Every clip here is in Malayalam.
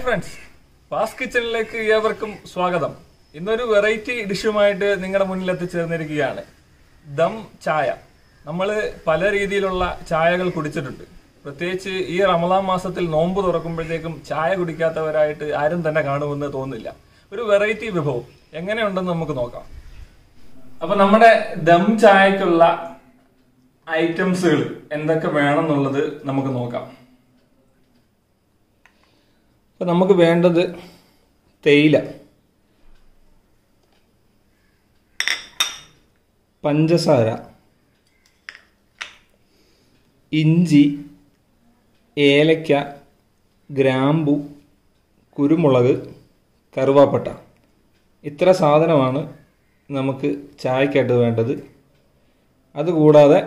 ഫ്രണ്ട്സ് ഫാസ്റ്റ് കിച്ചണിലേക്ക് ഏവർക്കും സ്വാഗതം ഇന്നൊരു വെറൈറ്റി ഡിഷുമായിട്ട് നിങ്ങളുടെ മുന്നിൽ എത്തിച്ചേർന്നിരിക്കുകയാണ് ദം ചായ നമ്മൾ പല രീതിയിലുള്ള ചായകൾ കുടിച്ചിട്ടുണ്ട് പ്രത്യേകിച്ച് ഈ റമദാൻ മാസത്തിൽ നോമ്പ് തുറക്കുമ്പോഴത്തേക്കും ചായ കുടിക്കാത്തവരായിട്ട് ആരും തന്നെ കാണുമെന്ന് തോന്നുന്നില്ല ഒരു വെറൈറ്റി വിഭവം എങ്ങനെയുണ്ടെന്ന് നമുക്ക് നോക്കാം അപ്പൊ നമ്മുടെ ദം ചായക്കുള്ള ഐറ്റംസുകൾ എന്തൊക്കെ വേണമെന്നുള്ളത് നമുക്ക് നോക്കാം അപ്പൊ നമുക്ക് വേണ്ടത് തേയില പഞ്ചസാര ഇഞ്ചി ഏലക്ക ഗ്രാമ്പു കുരുമുളക് കറുവാപ്പട്ട ഇത്ര സാധനമാണ് നമുക്ക് ചായക്കായിട്ട് വേണ്ടത് അതുകൂടാതെ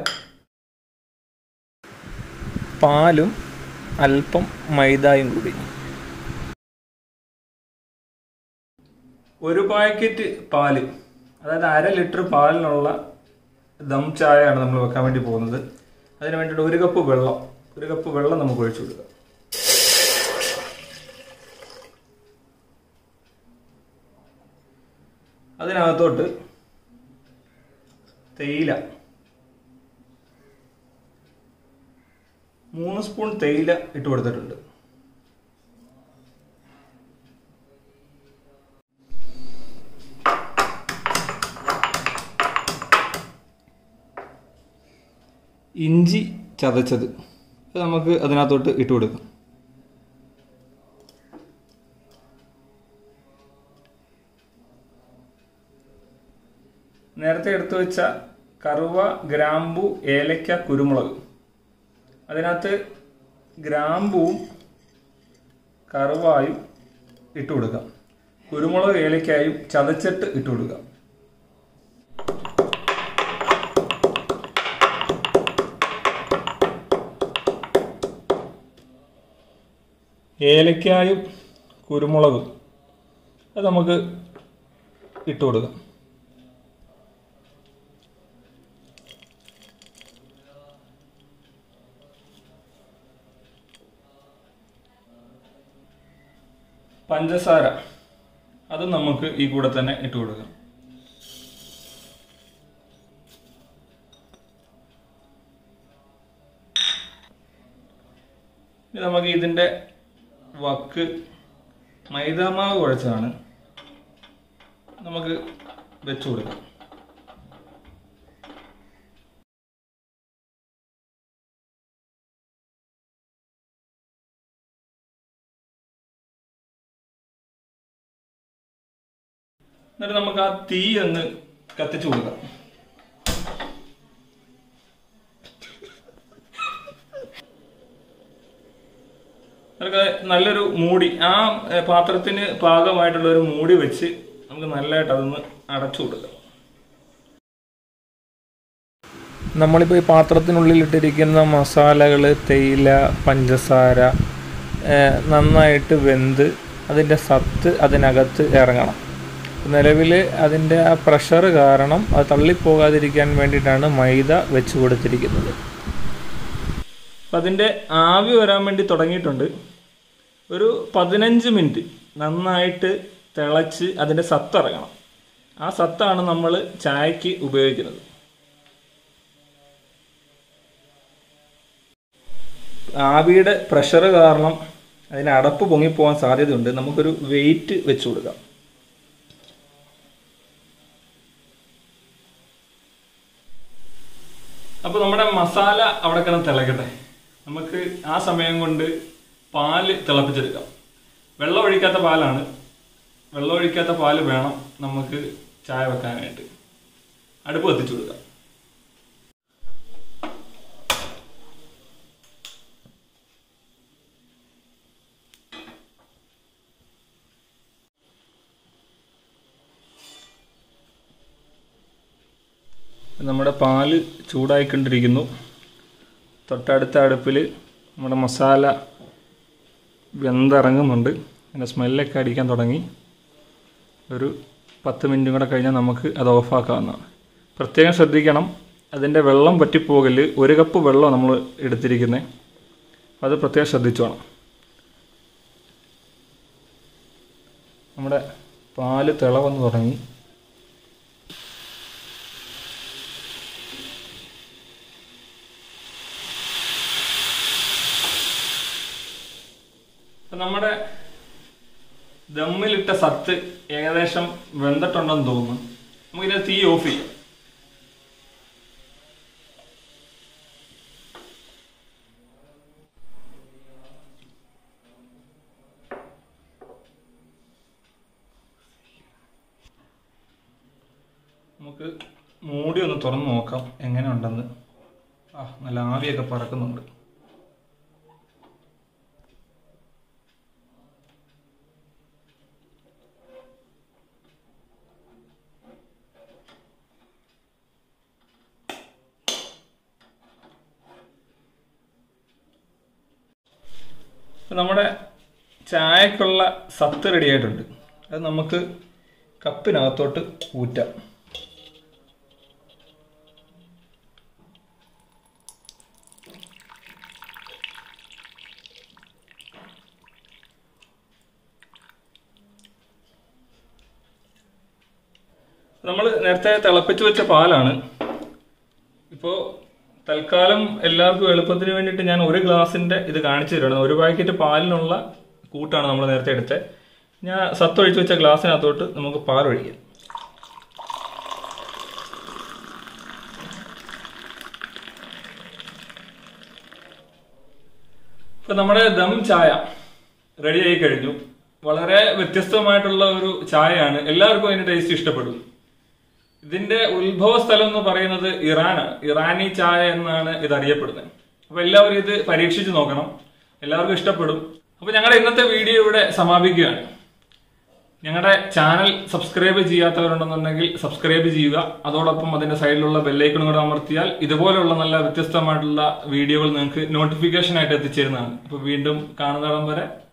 പാലും അല്പം മൈദായും കൂടി ഒരു പാക്കറ്റ് പാല് അതായത് അര ലിറ്റർ പാലിനുള്ള ദം ചായയാണ് നമ്മൾ വെക്കാൻ വേണ്ടി പോകുന്നത് അതിന് വേണ്ടിയിട്ട് ഒരു കപ്പ് വെള്ളം ഒരു കപ്പ് വെള്ളം നമുക്ക് ഒഴിച്ചു കൊടുക്കാം അതിനകത്തോട്ട് തേയില മൂന്ന് സ്പൂൺ തേയില ഇട്ട് കൊടുത്തിട്ടുണ്ട് ഇഞ്ചി ചതച്ചത് അത് നമുക്ക് അതിനകത്തോട്ട് ഇട്ട് കൊടുക്കാം നേരത്തെ എടുത്തു വെച്ച കറുവ ഗ്രാമ്പു ഏലക്ക കുരുമുളക് അതിനകത്ത് ഗ്രാമ്പുവും കറുവായും ഇട്ട് കൊടുക്കാം കുരുമുളക് ഏലക്കായും ചതച്ചിട്ട് ഇട്ട് കൊടുക്കാം ഏലക്കായും കുരുമുളകും അത് നമുക്ക് ഇട്ട് കൊടുക്കാം പഞ്ചസാര അത് നമുക്ക് ഈ കൂടെ തന്നെ ഇട്ട് കൊടുക്കാം ഇനി നമുക്ക് ഇതിന്റെ വക്ക് മൈദാമാവ് കുഴച്ചതാണ് നമുക്ക് വെച്ചു കൊടുക്കാം എന്നിട്ട് നമുക്ക് ആ തീ ഒന്ന് കത്തിച്ചു കൊടുക്കാം അതൊക്കെ നല്ലൊരു മൂടി ആ ഏ, പാത്രത്തിന് പാകമായിട്ടുള്ള ഒരു മൂടി വെച്ച് നമുക്ക് നല്ലതായിട്ട് അതൊന്ന് അടച്ചു കൊടുക്കാം നമ്മളിപ്പോൾ ഈ പാത്രത്തിനുള്ളിൽ ഇട്ടിരിക്കുന്ന മസാലകൾ തേയില പഞ്ചസാര ഏ, നന്നായിട്ട് വെന്ത് അതിൻ്റെ സത്ത് അതിനകത്ത് ഇറങ്ങണം നിലവിൽ അതിൻ്റെ ആ പ്രഷർ കാരണം അത് തള്ളിപ്പോകാതിരിക്കാൻ വേണ്ടിയിട്ടാണ് മൈദ വെച്ച് കൊടുത്തിരിക്കുന്നത് അപ്പം അതിൻ്റെ ആവി വരാൻ വേണ്ടി തുടങ്ങിയിട്ടുണ്ട് ഒരു പതിനഞ്ച് മിനിറ്റ് നന്നായിട്ട് തിളച്ച് അതിൻ്റെ സത്ത് ഇറങ്ങണം ആ സത്താണ് നമ്മൾ ചായക്ക് ഉപയോഗിക്കുന്നത് ആവിയുടെ പ്രഷർ കാരണം അതിന് അടപ്പ് പൊങ്ങിപ്പോകാൻ സാധ്യതയുണ്ട് നമുക്കൊരു വെയിറ്റ് വെച്ച് കൊടുക്കാം അപ്പോൾ നമ്മുടെ മസാല അവിടെ കിടന്ന് തിളക്കട്ടെ നമുക്ക് ആ സമയം കൊണ്ട് പാല് തിളപ്പിച്ചെടുക്കാം വെള്ളം ഒഴിക്കാത്ത പാലാണ് വെള്ളം ഒഴിക്കാത്ത പാല് വേണം നമുക്ക് ചായ വെക്കാനായിട്ട് അടുപ്പ് കത്തിച്ചു കൊടുക്കാം നമ്മുടെ പാല് ചൂടായിക്കൊണ്ടിരിക്കുന്നു തൊട്ടടുത്ത അടുപ്പിൽ നമ്മുടെ മസാല വെന്തിറങ്ങുന്നുണ്ട് അതിൻ്റെ സ്മെല്ലൊക്കെ അടിക്കാൻ തുടങ്ങി ഒരു പത്ത് മിനിറ്റും കൂടെ കഴിഞ്ഞാൽ നമുക്ക് അത് ഓഫാക്കാവുന്നതാണ് പ്രത്യേകം ശ്രദ്ധിക്കണം അതിൻ്റെ വെള്ളം പറ്റിപ്പോകല് ഒരു കപ്പ് വെള്ളം നമ്മൾ എടുത്തിരിക്കുന്നത് അത് പ്രത്യേകം ശ്രദ്ധിച്ചോണം നമ്മുടെ പാല് തിളവന്ന് തുടങ്ങി ഇപ്പൊ നമ്മുടെ ദമ്മിലിട്ട സത്ത് ഏകദേശം വെന്തിട്ടുണ്ടെന്ന് തോന്നുന്നു നമുക്കിത് തീ ഓഫ് ചെയ്യാം നമുക്ക് മൂടി ഒന്ന് തുറന്ന് നോക്കാം എങ്ങനെ ഉണ്ടെന്ന് ആ നല്ല ആവിയൊക്കെ പറക്കുന്നുണ്ട് ഇപ്പൊ നമ്മുടെ ചായക്കുള്ള സത്ത് റെഡി ആയിട്ടുണ്ട് അത് നമുക്ക് കപ്പിനകത്തോട്ട് ഊറ്റാം നമ്മൾ നേരത്തെ തിളപ്പിച്ച് വെച്ച പാലാണ് ഇപ്പോൾ തൽക്കാലം എല്ലാവർക്കും എളുപ്പത്തിന് വേണ്ടിയിട്ട് ഞാൻ ഒരു ഗ്ലാസിന്റെ ഇത് കാണിച്ചു തരണം ഒരു പാക്കറ്റ് പാലിനുള്ള കൂട്ടാണ് നമ്മൾ നേരത്തെ എടുത്തത് ഞാൻ സത്തൊഴിച്ച് വെച്ച ഗ്ലാസ്സിനകത്തോട്ട് നമുക്ക് പാൽ ഒഴിക്കാം ഇപ്പൊ നമ്മുടെ ദം ചായ റെഡി ആയി കഴിഞ്ഞു വളരെ വ്യത്യസ്തമായിട്ടുള്ള ഒരു ചായയാണ് എല്ലാവർക്കും അതിന്റെ ടേസ്റ്റ് ഇഷ്ടപ്പെടും ഇതിന്റെ ഉത്ഭവ സ്ഥലം എന്ന് പറയുന്നത് ഇറാനാണ് ഇറാനി ചായ എന്നാണ് ഇത് അറിയപ്പെടുന്നത് അപ്പൊ എല്ലാവരും ഇത് പരീക്ഷിച്ച് നോക്കണം എല്ലാവർക്കും ഇഷ്ടപ്പെടും അപ്പൊ ഞങ്ങളുടെ ഇന്നത്തെ വീഡിയോ ഇവിടെ സമാപിക്കുകയാണ് ഞങ്ങളുടെ ചാനൽ സബ്സ്ക്രൈബ് ചെയ്യാത്തവരുണ്ടെന്നുണ്ടെങ്കിൽ സബ്സ്ക്രൈബ് ചെയ്യുക അതോടൊപ്പം അതിന്റെ സൈഡിലുള്ള ബെല്ലൈക്കൺ കൂടെ അമർത്തിയാൽ ഇതുപോലെയുള്ള നല്ല വ്യത്യസ്തമായിട്ടുള്ള വീഡിയോകൾ നിങ്ങൾക്ക് നോട്ടിഫിക്കേഷൻ ആയിട്ട് എത്തിച്ചേരുന്നതാണ് അപ്പൊ വീണ്ടും കാണുന്നിടം വരെ